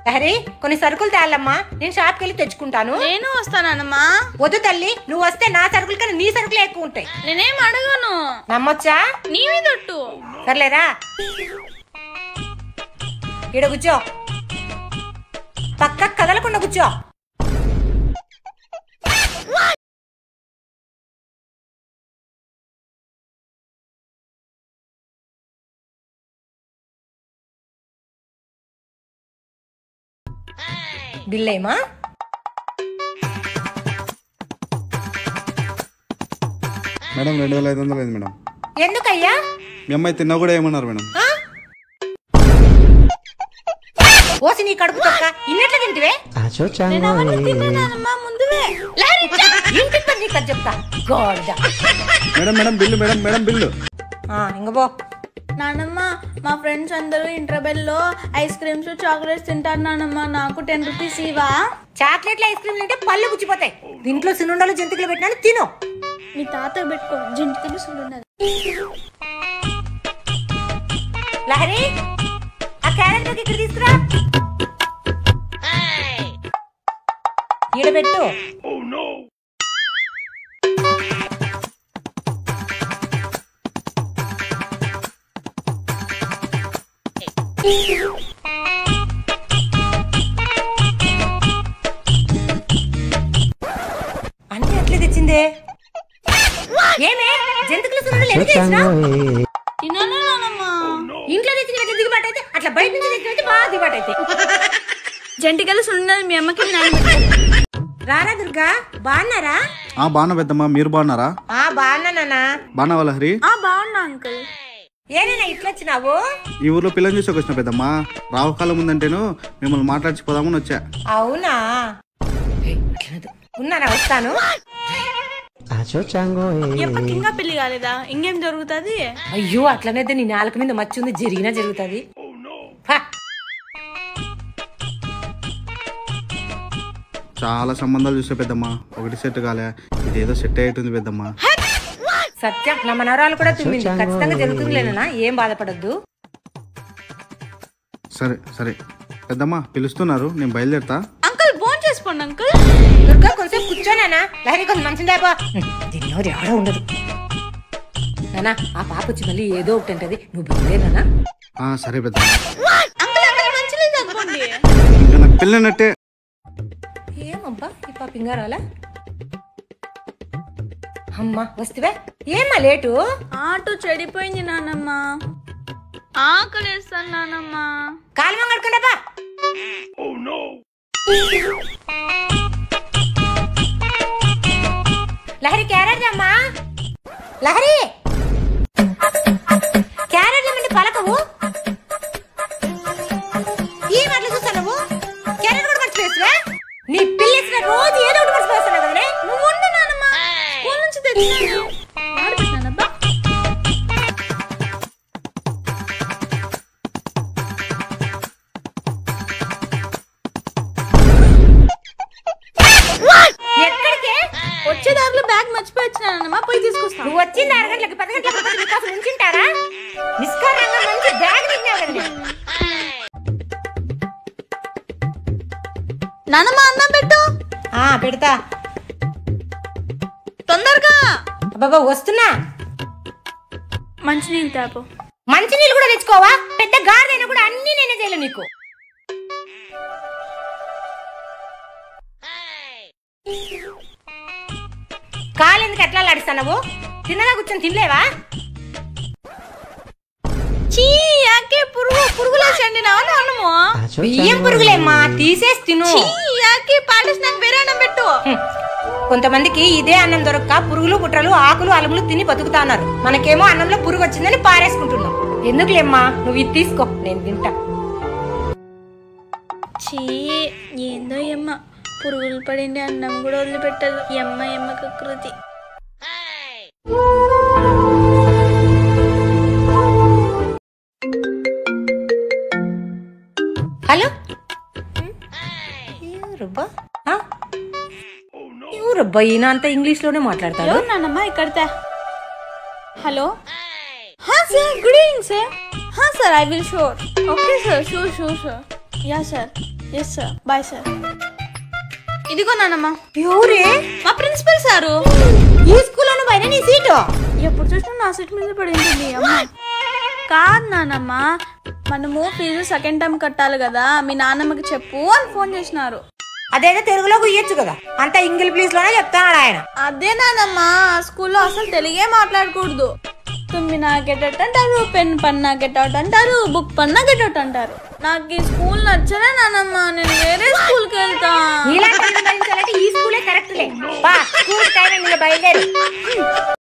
లహరి కొన్ని సరుకులు తేలమ్మా నేను షాప్కి వెళ్ళి తెచ్చుకుంటాను నేను వస్తానమ్మా వద్దు తల్లి నువ్వు వస్తే నా సరుకులు కన్నా నీ సరుకులే ఎక్కువ ఉంటాయి నేనేం అడగను నమ్మొచ్చా నీ మీద ఒట్టు. సర్లేరా ఈడ కూర్చో పక్క కదలకుండా కూర్చో బిల్లేమా మేడం రెండు వేల ఐదు వందలు అయింది మేడం ఎందుకయ్యా మీ అమ్మాయి తిన్నా కూడా ఏమన్నారు మేడం ఆ? ఓసి నీ కడుపు తొక్క ఇన్నెట్లా తింటివే నేను అవన్నీ తిన్నానమ్మా ముందువే లహరి, చా! ఇంటి పని నీకు అది చెప్తా గాడిద madam madam bill madam madam bill ఆ, ఇంక పో నానమ్మ మా ఫ్రెండ్స్ అందరూ ఇంటర్వెల్ లో ఐస్ క్రీమ్స్ చాక్లెట్స్ తింటారు నానమ్మ నాకు టెన్ రూపీస్ ఇవా చాక్లెట్లు ఐస్ క్రీమ్ తింటే పళ్ళు పుచ్చిపోతాయి దీంట్లో సినుండలు జంతికలు పెట్టినా తిను మీ తాత పెట్టుకో జంటికలు చూడున్నది లహరి ఆ క్యారెట్ బుక్ ఇక్కడ తీసుకురా ఈడ పెట్టు అంటే అట్లే తెచ్చిందే ఏమే జంతికలు సున్నుండలు ఎందుకు తెచ్చినావ్? తిన్నాను నానమ్మ ఇంట్లో తెచ్చిన దిగుబాటు అయితే అట్లా బయట నుంచి తెచ్చినట్టు బాగా దిగుబాటు అయితే జంటికలు సున్నది మీ అమ్మకి మీ నాన్న పెట్టారు. రారా దుర్గా బాగున్నారా ఆ బాగున్నా పెద్దమ్మా మీరు బాగున్నారా ఆ బాగున్నానా బాగున్నావా లహరి ఆ బాగున్నా అంకుల్ ఏనైనా ఇట్లా వచ్చినావు ఈ ఊర్లో పిల్లని చూసి వచ్చిన పెద్దమ్మా రావుకాలం ఉందంటేను మిమ్మల్ని మాట్లాడిచిపోదామని వచ్చా అవునా ఏయ్, అట్లనదు. ఉన్నానా వస్తాను ఎప్పటికి ఇంకా పెళ్లి కాలేదా ఇంకేం జరుగుతుంది అయ్యో అట్లనైతే నీ నాలుక మీద మచ్చి ఉంది జరిగినా జరుగుతుంది చాలా సంబంధాలు చూసే పెద్దమ్మా ఒకటి సెట్ కాలే ఇదేదో సెట్ అయ్యేటుంది పెద్దమ్మా సత్యం నా మనవరాలు కూడా తుమ్మింది ఖచ్చితంగా జరుగుతుంది లేనా ఏం బాధపడద్దు సరే సరే పెద్దమ్మా పిలుస్తున్నారు నేను బయలుదేరుతా అంకుల్ ఫోన్ చేసుకోండి అంకుల్ దుర్గా కొంచెం కూర్చోనానా లహరి కొంచెం మంచి దాపా దీన్ని ఎవడ ఉండదు నానా ఆ పాప వచ్చి మళ్ళీ ఏదో ఒకటి అంటది నువ్వు బయలుదేరానా ఆ సరే పెద్దమ్మా అంకుల్ అంకుల్ మంచిగా తగ్గుకోండి ఇంకా నాకు పెళ్ళినట్టే ఏమబ్బా ఈ పాప ఇంకా రాలా అమ్మా వస్తువే ఏమ్మా లేటు ఆటో చెడిపోయింది నానమ్మ ఆకలేస్తాను నానమ్మ కాలు కడుకుండాపా లహరి క్యారెట్ అమ్మా లహరి క్యారెట్ ఏమంటే పలకవు ఏం అట్లా చూస్తావు నువ్వు క్యారెట్ కూడా మర్చిపోయేసివా నీ పిల్లేసిన రోజు ఏదో ఒకటి మర్చిపోతున్నావు కదనే నువ్వు ఉండు నానమ్మ స్కూల్ నుంచి తెచ్చినాను ఆడబెట్టినానబ్బా ఎక్కడికే వచ్చే దారిలో బ్యాగ్ మర్చిపోయి వచ్చినానమ్మా పోయి తీసుకొస్తాను నువ్వు వచ్చింది ఆరు గంటలకు పది గంటలకు పది మీకు అసలు ఉంచుంటారా నిష్కారంగా మంచి బ్యాగ్ తిన్నావు కదా నువ్వు. నానమ్మ అన్నం పెట్టు ఆ పెడతా తొందరగా అబ్బాబా వస్తున్నా మంచినీళ్ళు తాపు మంచి నీళ్ళు కూడా తెచ్చుకోవా పెద్ద గాడిదైనా కూడా అన్ని నేనే చేయలే నీకు కాలెందుకు ఎట్లా లాడిస్తావు తిన్నదా కూర్చొని తినలేవా చీ యాకే పురుగు పురుగులు చండినావా నాన్నము బియ్యం పురుగులేమ్మా తీసేసి తిను చీ యాకే పాడేసి నాకు వేరే అన్నం పెట్టు హ్మ్. కొంతమందికి ఇదే అన్నం దొరక్క పురుగులు పుట్రలు ఆకులు అలుగులు తిని బతుకుతాన్నారు మనకేమో అన్నంలో పురుగు వచ్చిందని పారేసుకుంటున్నాం ఎందుకులేమ్మా నువ్వు ఇది తీసుకో నేను తింటా చీ ఏందో ఎమ్మ పురుగులు పడింది అన్నం కూడా వదిలిపెట్టదు ఎమ్మ ఎమ్మక కృతి హలో ఎవరబ్బా ఆ? ఎవరబ్బా ఈయన అంతా ఇంగ్లీష్ లోనే మాట్లాడతాడు ఎవరు నాన్నమ్మ ఇక్కడ హలో హా సార్ గుడ్ ఈవినింగ్ సార్ హా sir I will sure okay sir sure sure sir yeah sir yes sir bye sir ఇదిగో నానమ్మ ఎవరే మా ప్రిన్సిపల్ సారు ఈ స్కూల్లో పైన నీ సీటు ఎప్పుడు చూసినా నా సీట్ మీద పడింది అమ్మ కాదు నానమ్మ మనము ఫీజు సెకండ్ టైం కట్టాలి కదా మీ నాన్నమ్మకి చెప్పు అని ఫోన్ చేసినారు అదేదో తెలుగులో ఇయ్యొచ్చు కదా అంతా ఇంగిల్ ప్లీజ్ లోనే చెప్తాడు ఆయన అదే నానమ్మ స్కూల్లో అసలు తెలుగే మాట్లాడకూడదు తుమ్మి నా గెటౌట్ అంటారు పెన్ పన్నా గెటౌట్ అంటారు బుక్ పన్నా గెటౌట్ అంటారు నాకు ఈ స్కూల్ నచ్చలే నానమ్మ నేను వేరే స్కూల్కి వెళ్తా నీలాంటి భరించాలంటే ఈ స్కూలే కరెక్ట్ లే బా స్కూల్ టైం బయలుదేరి